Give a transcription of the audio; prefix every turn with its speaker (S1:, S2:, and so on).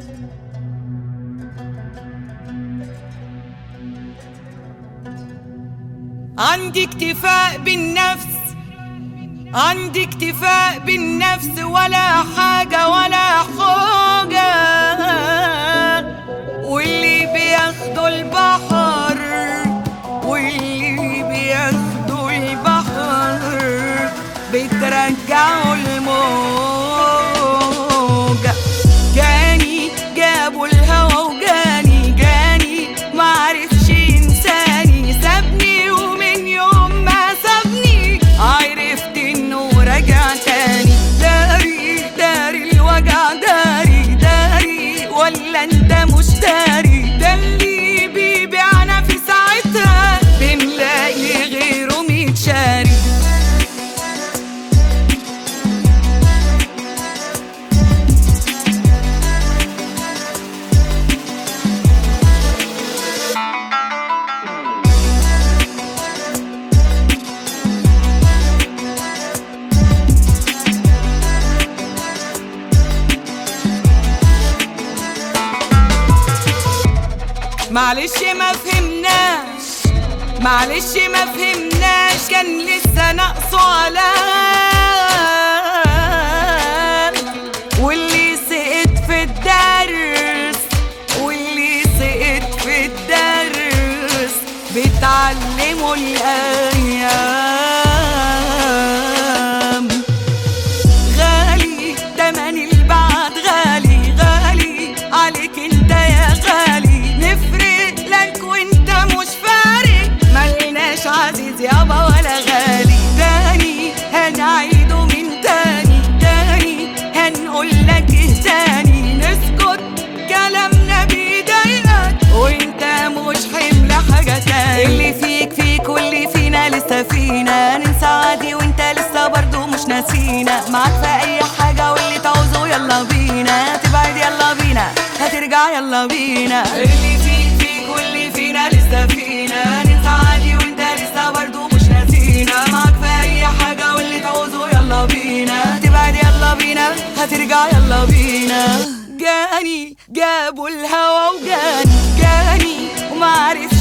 S1: عندي اكتفاء بالنفس عندي اكتفاء بالنفس ولا حاجة ولا حاجة واللي بياخدوا البحر واللي بياخدوا البحر بترجعوا الموجة جاني جابوا الهوا وجاني جاني معرفش ينساني سابني ومن يوم ما سابني عرفت انه رجع تاني داري داري الوجع داري داري ولا انت مش داري ده اللي بيبيعنا في ساعتها بنلاقي غيره متشاري معلش ما فهمناش معلش ما فهمناش كان لسه ناقصه علام واللي سقط في الدرس واللي سقط في الدرس بتعلموا الايام غالي تمن البعد غالي غالي عليك انت يا غالي نفرق لك وانت مش فارق ملناش عزيز يابا ولا غالي تاني هنعيده من تاني تاني هنقول لك ايه تاني نسكت كلامنا بيضايقك وانت مش حمل حاجة تاني اللي فيك فيك واللي فينا لسه فينا ننسى عادي وانت لسه برضو مش ناسينا معاك في اي حاجة واللي تعوزه يلا بينا تبعد يلا بينا هترجع يلا بينا اللي فيك فيك واللي فينا لسه فينا ننسى عادي وانت لسه برضو مش ناسينا معاك في اي حاجة واللي تعوزه يلا بينا تبعد يلا بينا هترجع يلا بينا جاني جابوا الهوا وجاني جاني ومعرفش